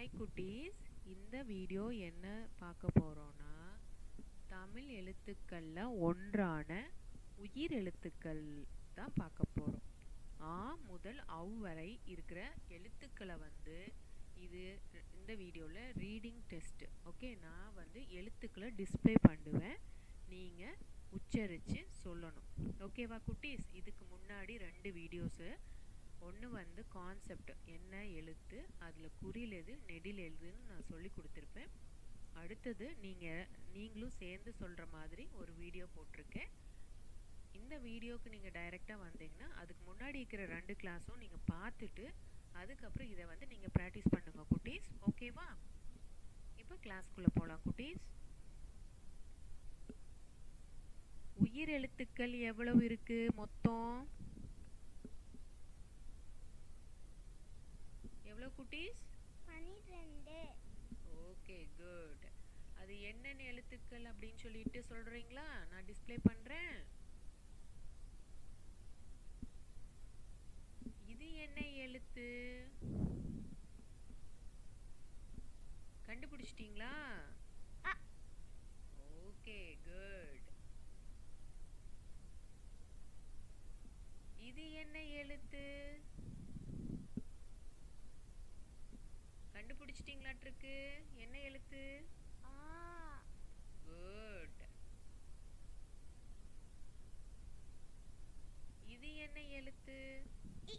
Hi குட்டீஸ் இந்த video என்ன பார்க்க போகிறோன்னா தமிழ் எழுத்துக்களில் ஒன்றான உயிர் எழுத்துக்கள் தான் பார்க்க போகிறோம் ஆ முதல் அவ் வரை இருக்கிற எழுத்துக்களை வந்து இது இந்த வீடியோவில் ரீடிங் டெஸ்ட் ஓகே நான் வந்து எழுத்துக்களை டிஸ்ப்ளே பண்ணுவேன் நீங்கள் உச்சரித்து சொல்லணும் ஓகேவா குட்டீஸ் இதுக்கு முன்னாடி ரெண்டு வீடியோஸு ஒன்று வந்து கான்செப்ட் என்ன எழுத்து அதில் குறில் எது நெடில் எழுதுன்னு நான் சொல்லி கொடுத்துருப்பேன் அடுத்தது நீங்கள் நீங்களும் சேர்ந்து சொல்கிற மாதிரி ஒரு வீடியோ போட்டிருக்கேன் இந்த வீடியோவுக்கு நீங்கள் டைரெக்டாக வந்தீங்கன்னா அதுக்கு முன்னாடி இருக்கிற ரெண்டு கிளாஸும் நீங்கள் பார்த்துட்டு அதுக்கப்புறம் இதை வந்து நீங்கள் ப்ராக்டிஸ் பண்ணுங்க குட்டீஸ் ஓகேவா இப்போ கிளாஸ்க்குள்ளே போகலாம் குட்டீஸ் உயிர் எழுத்துக்கள் எவ்வளவு இருக்கு மொத்தம் எவ்வளோ குட்டீஸ் பனிரெண்டு ஓகே குட் அது என்னென்ன எழுத்துக்கள் அப்படின்னு சொல்லிட்டு சொல்றீங்களா நான் டிஸ்ப்ளே பண்றேன் இது என்ன எழுத்து கண்டுபிடிச்சிட்டீங்களா அ. ஓகே குட் இது என்ன எழுத்து கண்டுபிடிச்சிட்டீங்களாட்டிருக்கு என்ன எழுத்து ஆ குட் இது என்ன எழுத்து இ.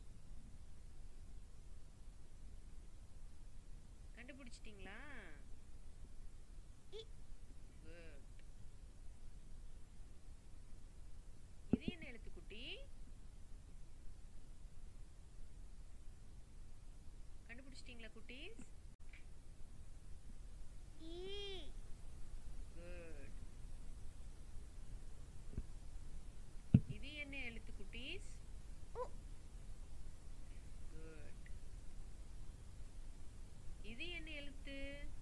கண்டுபிடிச்சிட்டீங்களா இ. குட் இது என்ன எழுத்து குட்டி கண்டுபிடிச்சிட்டீங்களா குட்டீஸ் ஈ குட் இது என்ன எழுத்து குட்டீஸ் உ குட் இது என்ன எழுத்து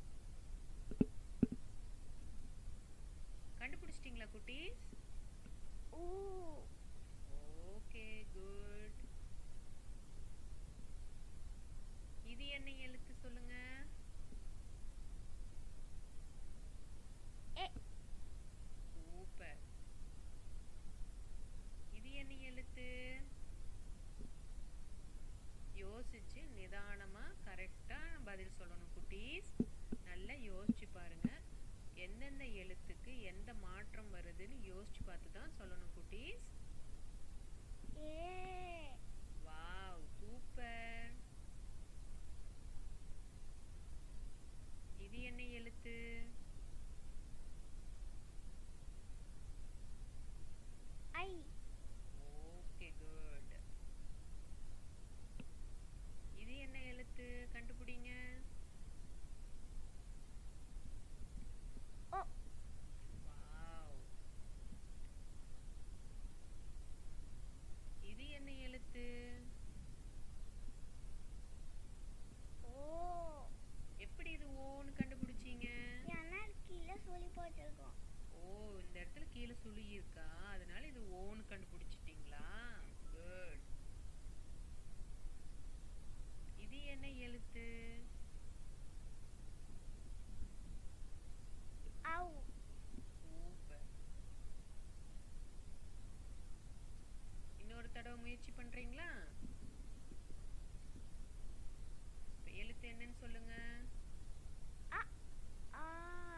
கண்டுபிடிச்சிட்டீங்களா குட்டீஸ் ஊ ஓகே குட் இது என்ன எழுத்து சொல்லுங்க எ சூப்பர் இது என்ன எழுத்து யோசிச்சு நிதானமா கரெக்டா பதில் சொல்லணும் குட்டீஸ் நல்லா யோசிச்சு பாருங்க எந்தெந்த எழுத்துக்கு எந்த மாற்றம் வருதுன்னு யோசிச்சு பார்த்து தான் சொல்லணும் குட்டீஸ் ஏ வாவ் சூப்பர் இது என்ன எழுத்து ஐ ஓகே குட் இது என்ன எழுத்து கண்டுபிடிங்க ஓ வாவ் இது என்ன எழுத்து ஓ எப்படி இது ஓன்னு கண்டுபிடிச்சீங்க ஏன்னா கீழே சொல்லி போட்டிருக்கோம் ஓ இந்த இடத்துல கீழே சுழி இருக்கா அதனால இது ஓன்னு கண்டுபிடிச்சிட்டீங்களா குட் இது என்ன எழுத்து ஔ சூப்பர் இன்னொரு தடவை முயற்சி பண்றீங்களா இப்ப எழுத்து என்னன்னு சொல்லுங்க அ ஆ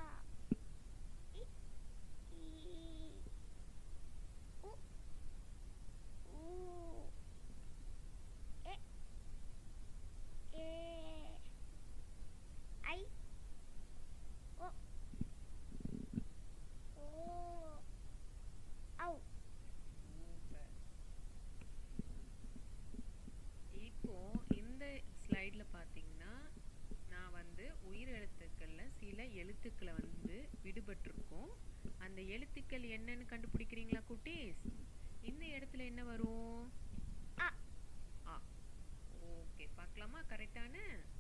இ ஈ உ ஊ எ ஏ ஐ ஓ ஓ ஔ சூப்பர் இப்போ இந்த ஸ்லைட்ல பாத்தீங்கன்னா நான் வந்து உயிர் எழுத்துக்கள்ல சில எழுத்துக்களை வந்து விடுபட்டிருக்கோம் அந்த எழுத்துக்கள் என்னன்னு கண்டுபிடிக்கிறீங்களா குட்டீஸ் இந்த இடத்துல என்ன வரும் அ ஆ ஓகே பார்க்கலாமா கரெக்டான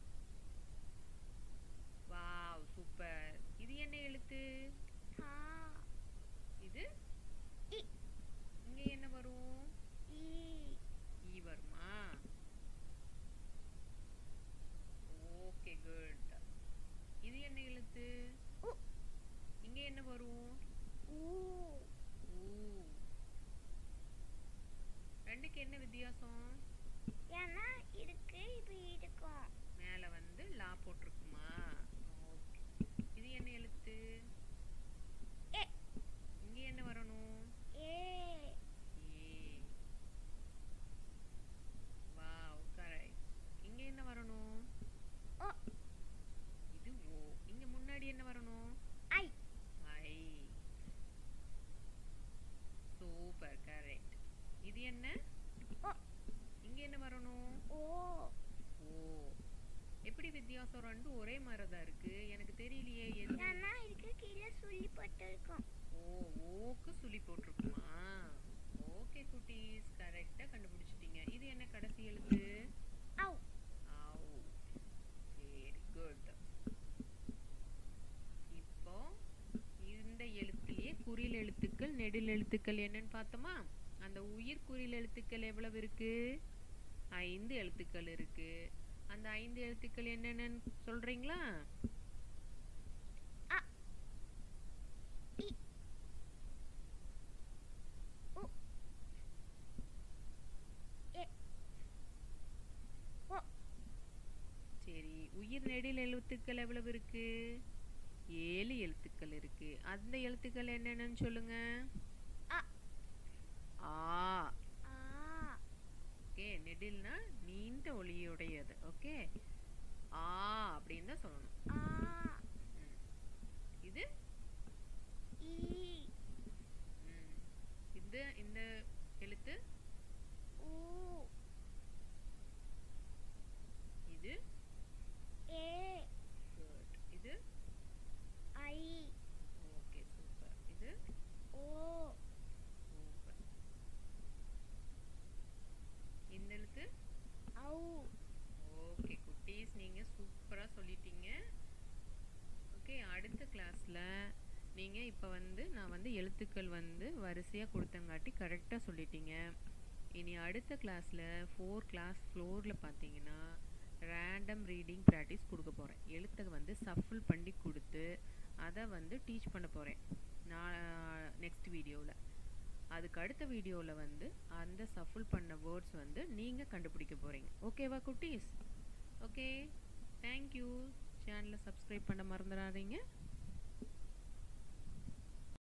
வாவ் சூப்பர் இது என்ன எழுத்து தா இது இ இங்க என்ன வரும் ஈ ஈ வருமா ஓகே குட் எழுத்து உ. இங்க என்ன வரும் ஊ ஊ ரெண்டுக்கு என்ன வித்தியாசம் ஏன்னா இருக்கு இப்படி இருக்கும் மேல வந்து லா போட்டிருக்குமா ஓகே இது என்ன எழுத்து ஏ இங்க என்ன வரணும் ஏ ஏ வாவ் கரெக்ட் இங்க என்ன வரணும் ஓ இது ஓ இங்க முன்னாடி என்ன வரணும் ஐ ஐ சூப்பர் கரெக்ட் இது என்ன ஓ இங்க என்ன வரணும் ஓ ஓ எப்படி வித்தியாசம் ரெண்டும் ஒரே மாதிரி தான் இருக்கு எனக்கு தெரியலையே எது ஏன்னா இதுக்கு கீழே சொல்லி போட்டிருக்கும் ஓ ஓக்கு சுழி போட்டிருக்குமா ஓகே குட்டீஸ் கரெக்டா கண்டுபிடிச்சிட்டீங்க இது என்ன கடைசி எழுத்து அவு ஆவ் வெரி குட் இப்போ இந்த எழுத்துலயே குறில் எழுத்துக்கள் நெடில் எழுத்துக்கள் என்னன்னு பார்த்தோமா அந்த உயிர் குறில் எழுத்துக்கள் எவ்வளவு இருக்கு ஐந்து எழுத்துக்கள் இருக்கு அந்த ஐந்து எழுத்துக்கள் என்னென்னு சொல்றீங்களா அ இ உ ஏ ஓ சரி உயிர் நெடில் எழுத்துக்கள் எவ்வளவு இருக்கு ஏழு எழுத்துக்கள் இருக்கு அந்த எழுத்துக்கள் என்னென்னு சொல்லுங்க அ ஆ ஆ ஓகே நெடில்னா நீண்ட ஒளியுடையது ஓகே ஆ அப்படின்னு தான் சொல்லணும் ஆ ம். இது ஈ ம். இது இந்த எழுத்து ஊ இது ஏ குட் இது ஐ ஓகே சூப்பர் இது ஓ சூப்பர் இந்த எழுத்து ஔ ஓகே குட்டீஸ் நீங்க சூப்பரா சொல்லிட்டீங்க ஓகே அடுத்த கிளாஸ்ல நீங்க இப்போ வந்து நான் வந்து எழுத்துக்கள் வந்து வரிசையா கொடுத்தங்காட்டி கரெக்டாக சொல்லிட்டீங்க இனி அடுத்த கிளாஸ்ல ஃபோர் கிளாஸ் ஃப்ளோரில் பார்த்தீங்கன்னா ரேண்டம் ரீடிங் ப்ராக்டிஸ் கொடுக்க போகிறேன் எழுத்தை வந்து சஃபிள் பண்ணி கொடுத்து அதை வந்து டீச் பண்ண போகிறேன் நான் நெக்ஸ்ட் வீடியோவில் அதுக்கு அடுத்த வீடியோவில் வந்து அந்த சஃபிள் பண்ண வேர்ட்ஸ் வந்து நீங்கள் கண்டுபிடிக்க போகிறீங்க ஓகேவா குட்டீஸ் ஓகே தேங்க்யூ சேனலை சப்ஸ்கிரைப் பண்ண மறந்துடாதீங்க